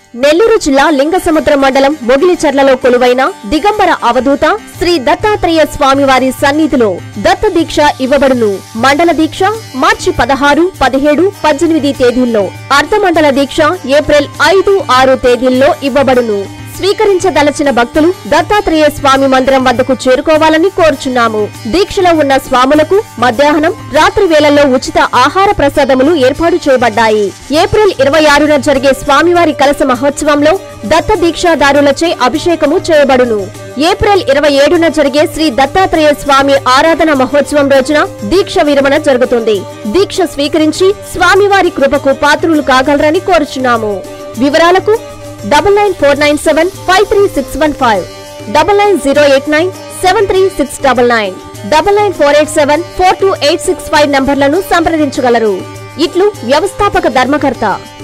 నెల్లూరు జిల్లా లింగసముద్ర మండలం మొగిలిచర్లలో కొలువైన దిగంబర అవధూత శ్రీ దత్తాత్రేయ స్వామివారి సన్నిధిలో దత్త దీక్ష ఇవ్వబడును మండల దీక్ష మార్చి పదహారు పదిహేడు పద్దెనిమిది తేదీల్లో అర్ధమండల దీక్ష ఏప్రిల్ ఐదు ఆరు తేదీల్లో ఇవ్వబడును స్వీకరించదలచిన భక్తులు దత్తాత్రేయ స్వామి మందిరం వద్దకు చేరుకోవాలని కోరుచున్నాము దీక్షలో ఉన్న స్వాములకు మధ్యాహ్నం రాత్రి వేళల్లో ఉచిత ఆహార ప్రసాదములు ఏర్పాటు చేయబడ్డాయి ఏప్రిల్ ఇరవై ఆరున జరిగే స్వామివారి కలస మహోత్సవంలో దత్త దీక్షాదారులచే అభిషేకము చేయబడును ఏప్రిల్ ఇరవై ఏడున జరిగే శ్రీ దత్తాత్రేయ స్వామి ఆరాధన మహోత్సవం రోజున దీక్ష విరమణ జరుగుతుంది దీక్ష స్వీకరించి స్వామివారి కృపకు పాత్రులు కాగలరని కోరుచున్నాము వివరాలకు double nine four nine seven five three six one five double nine zero eight nine seven three six double nine double nine four eight seven four two eight six five నంబర్లను సంప్రదించగలరు ఇట్లు వ్యవస్థాపక ధర్మకర్త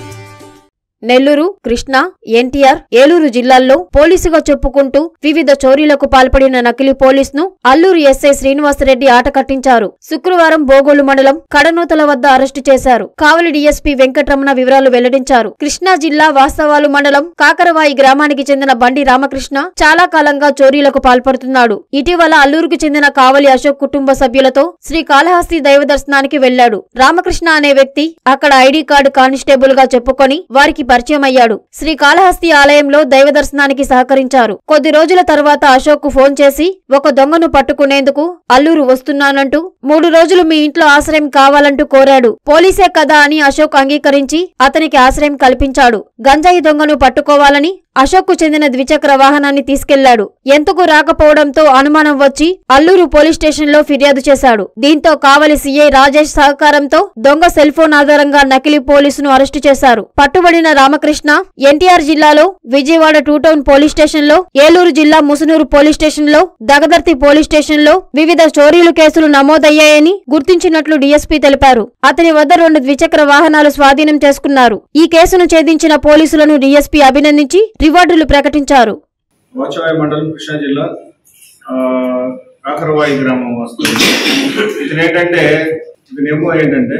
నెల్లూరు కృష్ణా ఎన్టీఆర్ ఏలూరు జిల్లాల్లో పోలీసుగా చెప్పుకుంటూ వివిధ చోరీలకు పాల్పడిన నకిలీ పోలీసును అల్లూరు ఎస్ఐ శ్రీనివాసరెడ్డి ఆట కట్టించారు శుక్రవారం బోగోలు మండలం కడనూతల వద్ద అరెస్టు చేశారు కావలి డీఎస్పీ వెంకటరమణ వివరాలు వెల్లడించారు కృష్ణా జిల్లా వాస్తవాలు మండలం కాకరవాయి గ్రామానికి చెందిన బండి రామకృష్ణ చాలా కాలంగా చోరీలకు పాల్పడుతున్నాడు ఇటీవల అల్లూరుకు చెందిన కావలి అశోక్ కుటుంబ సభ్యులతో శ్రీ కాళహస్తి దైవ దర్శనానికి వెళ్లాడు రామకృష్ణ అనే వ్యక్తి అక్కడ ఐడి కార్డు కానిస్టేబుల్ గా చెప్పుకొని వారికి పరిచయం అయ్యాడు శ్రీ కాళహస్తి ఆలయంలో దైవ దర్శనానికి సహకరించారు కొద్ది రోజుల తర్వాత అశోక్ కు ఫోన్ చేసి ఒక దొంగను పట్టుకునేందుకు అల్లూరు వస్తున్నానంటూ మూడు రోజులు మీ ఇంట్లో ఆశ్రయం కావాలంటూ కోరాడు పోలీసే కదా అని అశోక్ అంగీకరించి అతనికి ఆశ్రయం కల్పించాడు గంజాయి దొంగను పట్టుకోవాలని అశోక్ కు చెందిన ద్విచక్ర వాహనాన్ని తీసుకెళ్లాడు ఎంతకు రాకపోవడంతో అనుమానం వచ్చి అల్లూరు పోలీస్ స్టేషన్ లో ఫిర్యాదు చేశాడు దీంతో కావలి సీఐ రాజేష్ సహకారంతో దొంగ సెల్ ఫోన్ ఆధారంగా నకిలీ పోలీసును అరెస్టు చేశారు పట్టుబడిన రామకృష్ణ ఎన్టీఆర్ జిల్లాలో Vijayawada two town police station లో ఏలూరు జిల్లా ముసునూరు పోలీస్ స్టేషన్ లో దగదర్తి పోలీస్ స్టేషన్ లో వివిధ చోరీలు కేసులు నమోదయ్యాయని గుర్తించినట్లు డీఎస్పీ తెలిపారు అతని వద్ద రెండు ద్విచక్ర వాహనాలు స్వాధీనం చేసుకున్నారు ఈ కేసును ఛేదించిన పోలీసులను డీఎస్పీ అభినందించి రివార్డులు ప్రకటించారు వాచవాయి మండలం కృష్ణా జిల్లా ఆ, కాకరవాయి గ్రామం వస్తుంది ఇతను ఏంటంటే ఇతని ఏమో ఏంటంటే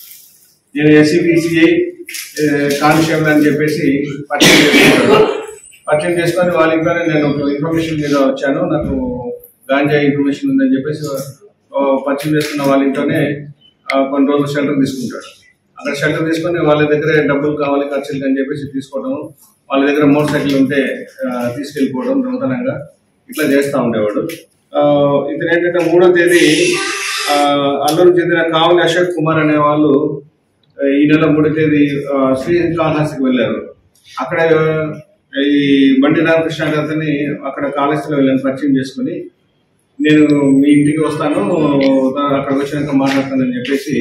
నేను ఎస్సీబీసీఐ కానిస్టేబుల్ అని చెప్పేసి పరిచయం చేసుకుంటాను పరిచయం చేసుకొని వాళ్ళ ఇంట్లోనే నేను ఒక ఇన్ఫర్మేషన్ మీద వచ్చాను నాకు గాంజా ఇన్ఫర్మేషన్ ఉందని చెప్పేసి ఆ, పరిచయం చేసుకున్న వాళ్ళ ఇంట్లోనే ఆ, కొన్ని రోజులు షెల్టర్ తీసుకుంటాడు అక్కడ షెల్టర్ తీసుకొని వాళ్ళ దగ్గర డబ్బులు కావాలి ఖర్చులు అని చెప్పేసి తీసుకోవడం వాళ్ళ దగ్గర మోటార్ సైకిల్ ఉంటే ఆ, తీసుకెళ్ళిపోవడం దొంగతనంగా ఇట్లా చేస్తూ ఉండేవాడు ఆ, ఇతను ఏంటంటే మూడో తేదీ ఆ, అల్లూరు చెందిన కావలి అశోక్ కుమార్ అనే వాళ్ళు ఆ, ఈ నెల మూడో తేదీ ఆ, శ్రీకాళహస్తికి వెళ్ళారు అక్కడ ఆ, ఈ బండి రామకృష్ణ గారిని అక్కడ కాళహస్తిలో వెళ్ళాను పరిచయం చేసుకుని నేను మీ ఇంటికి వస్తాను అక్కడికి వచ్చినాక మాట్లాడతానని చెప్పేసి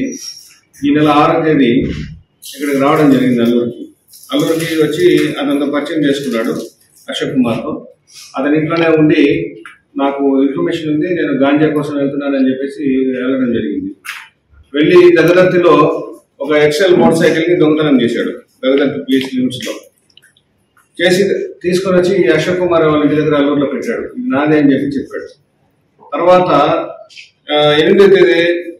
ఈ నెల ఆరో తేదీ ఇక్కడికి రావడం జరిగింది అల్లూరికి అల్లూరికి వచ్చి అతనితో పరిచయం చేసుకున్నాడు అశోక్ కుమార్తో అతని ఇంట్లోనే ఉండి నాకు ఇన్ఫర్మేషన్ ఉంది నేను గాంజా కోసం వెళ్తున్నానని చెప్పేసి వెళ్ళడం జరిగింది వెళ్ళి దగదర్తిలో ఒక ఎక్సెల్ మోటార్ సైకిల్ ని దొంగతనం చేశాడు దగదర్తి పోలీస్ లిమిట్స్ లో చేసి తీసుకొని వచ్చి ఈ అశోక్ కుమార్ వాళ్ళ ఇంటి దగ్గర అల్లూరులో పెట్టాడు ఇది నాదే అని చెప్పి చెప్పాడు తర్వాత ఆ, ఎనిమిదో తేదీ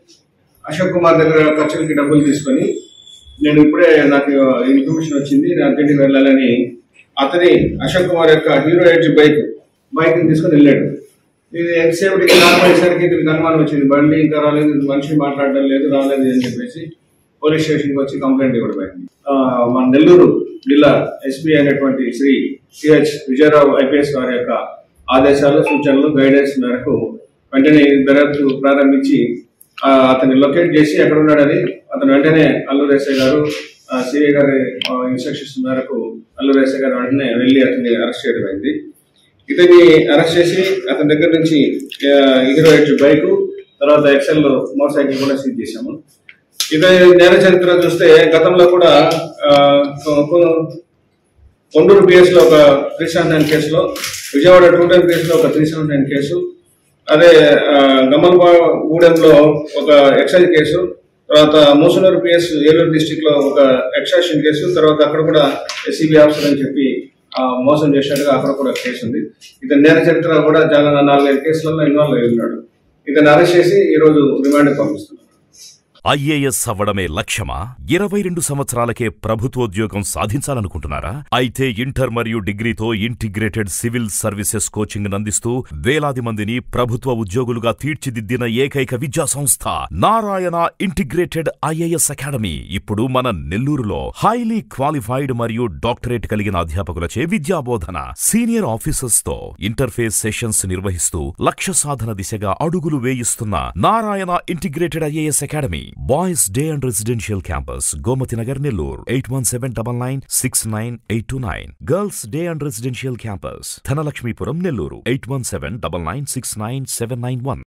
అశోక్ కుమార్ దగ్గర ఖర్చులకి డబ్బులు తీసుకొని నేను ఇప్పుడే నాకు ఇన్ఫర్మేషన్ వచ్చింది నేను అర్జెంట్కి వెళ్ళాలని అతని అశోక్ కుమార్ యొక్క హీరో ఎడ్జ్ బైక్ బైక్ తీసుకొని వెళ్ళాడు ఇది ఎంతసేపటికి నార్మల్ ఇతనికి అనుమానం వచ్చింది బండి ఇంకా రాలేదు ఇది మనిషి మాట్లాడడం లేదు రాలేదు అని చెప్పేసి పోలీస్ స్టేషన్కి వచ్చి కంప్లైంట్ ఇవ్వడం అయింది ఆ, మన నెల్లూరు జిల్లా ఎస్పీ అయినటువంటి శ్రీ సిహెచ్ విజయరావు ఐపీఎస్ వారి యొక్క ఆదేశాలు సూచనలు గైడెన్స్ మేరకు వెంటనే ఈ దర్యాప్తు ప్రారంభించి ఆ, అతన్ని లొకేట్ చేసి ఎక్కడ ఉన్నాడని అతను వెంటనే అల్లూరు ఎస్ఐ గారు సిఐ గారి ఇన్స్ట్రక్షన్స్ మేరకు అల్లూరు ఎస్ఐ గారు వెంటనే వెళ్ళి అతన్ని అరెస్ట్ చేయడం అయింది ఇతన్ని అరెస్ట్ చేసి అతని దగ్గర నుంచి ఆ, హీరో ఎడ్జ్ బైక్ తర్వాత ఎక్సెల్ మోటార్ సైకిల్ కూడా సీజ్ చేశాము ఇతని నేర చరిత్ర చూస్తే గతంలో కూడా ఆ, కొ- కొ- కొండూరు పిఎస్ లో ఒక త్రీ సెవెన్ నైన్ కేసులో విజయవాడ టూ టెన్ పిఎస్ లో ఒక త్రీ సెవెన్ నైన్ కేసు అదే ఆ, గమల్గూడెంలో ఒక ఎక్సైజ్ కేసు తర్వాత మూసనూరు పిఎస్ ఏలూరు డిస్టిక్ లో ఒక ఎక్స్ట్రాక్షన్ కేసు తర్వాత అక్కడ కూడా ఎస్సీబీ ఆఫీసర్ అని చెప్పి ఆ, మోసం చేసినట్టుగా అక్కడ కూడా కేసు ఉంది ఇతని నేర చరిత్ర కూడా చాలా నాలుగైదు కేసులలో ఇన్వాల్వ్ అయి ఉన్నాడు ఇతను అరెస్ట్ చేసి ఈ రోజు రిమాండ్ పంపిస్తున్నారు ఐఏఎస్ అవ్వడమే లక్ష్యమా ఇరవై రెండు సంవత్సరాలకే ప్రభుత్వోద్యోగం సాధించాలనుకుంటున్నారా అయితే ఇంటర్ మరియు డిగ్రీతో ఇంటిగ్రేటెడ్ సివిల్ సర్వీసెస్ కోచింగ్ అందిస్తూ వేలాది మందిని ప్రభుత్వ ఉద్యోగులుగా తీర్చిదిద్దిన ఏకైక విద్యా సంస్థ నారాయణ ఇంటిగ్రేటెడ్ ఐఏఎస్ అకాడమీ ఇప్పుడు మన నెల్లూరులో హైలీ క్వాలిఫైడ్ మరియు డాక్టరేట్ కలిగిన అధ్యాపకులచే విద్యాబోధన సీనియర్ ఆఫీసర్స్ తో ఇంటర్ఫేస్ సెషన్స్ నిర్వహిస్తూ లక్ష్య సాధన దిశగా అడుగులు వేయిస్తున్న Narayana integrated IAS academy boys day and residential campus Gomathi Nagar Nellore eight one seven double nine six nine eight two nine girls day and residential campus Dhanalakshmipuram Nellore eight one seven double nine six nine seven nine one